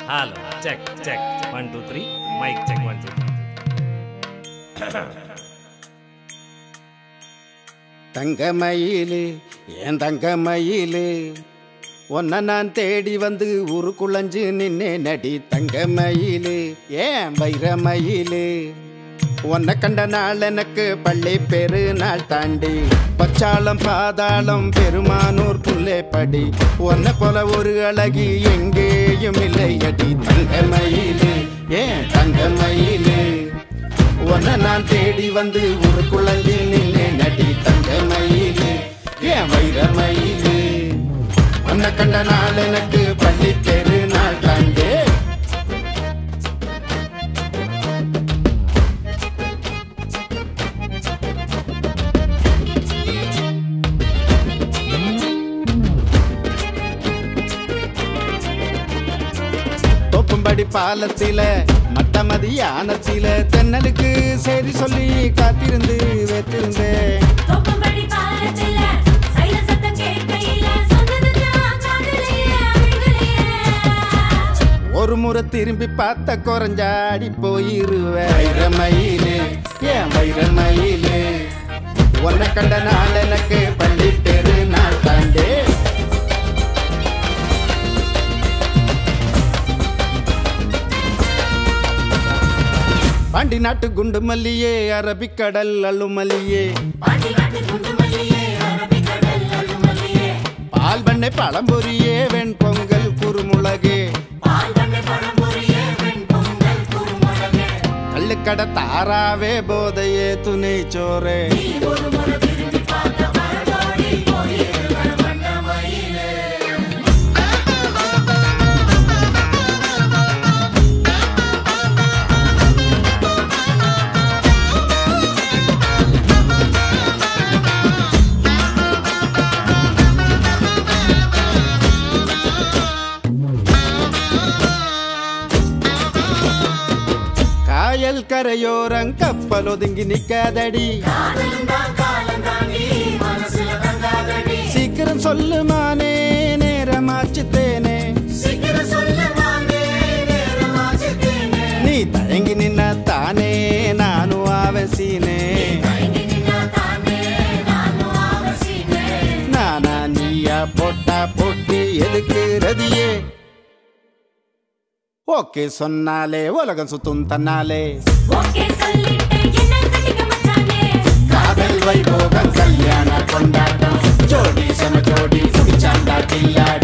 hello check check one two three mic check one two three தங்கமயிலு ஏன் தங்கமயிலு உன்னை நான் தேடி வந்து உருக்குழஞ்சு நின்னே நடி தங்கமயிலு ஏன் வைரமயிலு உன்னை கண்ட நாள் எனக்கு பள்ளி பெரு நாள் தாண்டி பச்சாளம் பாதாளம் பெருமானூர் புல்லே படி உன்னை போல ஒரு அழகி எங்கேயும் இல்லை அடி தங்கமயிலு ஏன் தங்கமயிலு உன்னை நான் தேடி வந்து ஒரு குழந்தை நின்று நடி தங்க மயிலு ஏன் வைர மயிலு உன்னை கண்ட நாள் எனக்கு பள்ளி பெரு நாள் தாண்டே தோப்பும்படி பாலத்தில மட்டமதி யானத்தில தென்னலுக்கு சரி சொல்லி காத்திருந்து வைத்திருந்தேன் தோப்பும்படி பாலத்தில சைல சத்தம் கேட்கையில சொன்னதுதான் காதலையே அழுகலையே ஒரு முறை திரும்பி பார்த்த குறைஞ்சாடி போயிருவேன் வைரமயிலு ஏன் வைரமயிலு உன்னை கண்ட நாள் எனக்கு பள்ளி பெரு நாள் தாண்டே பாண்டி நாட்டு குண்டு மல்லியே அரபிக்கடல் அள்ளுமல்லியே பாண்டி நாட்டு குண்டு மல்லியே அரபிக்கடல் அழுமல்லியே பால் பண்ணை பழம்பொரியே வெண் பொங்கல் குறுமுளகே பால் பண்ணை பழம்பொரியே வெண் பொங்கல் குறுமுளகே கள்ளுக்கடை தாராவே போதையே துணை சோரே நீ ஒரு முறை திரும்பி பார்த்த மரத்தோடி போயிருக்கிற வண்ணமயிலே காயல் கரையோரம் கப்பல் ஒதுங்கி நிக்காதடி காதலும் தான் காலம் தாண்டி மனசுல தங்காதடி சீக்கிரம் சொல்லுமானே நேரமாச்சு தேனே சீக்கிரம் சொல்லுவானே நேரமாச்சு தேனே நீ தயங்கி நின்ன தானே நானும் அவசினே தயங்கி நின்னா தானே நானும் அவசியமே நானா நீயா போட்டா போட்டி எதுக்கு ரதியே ஓகே சொன்னாலே உலகம் சுத்தும் தன்னாலே ஓகே சொல்லிட்டு என்ன கட்டிக்க மச்சானே காதல் வைபோகம் கல்யாண கொண்டாட்டம் ஜோடி சம ஜோடி குடிச்சாண்டா கில்லாடி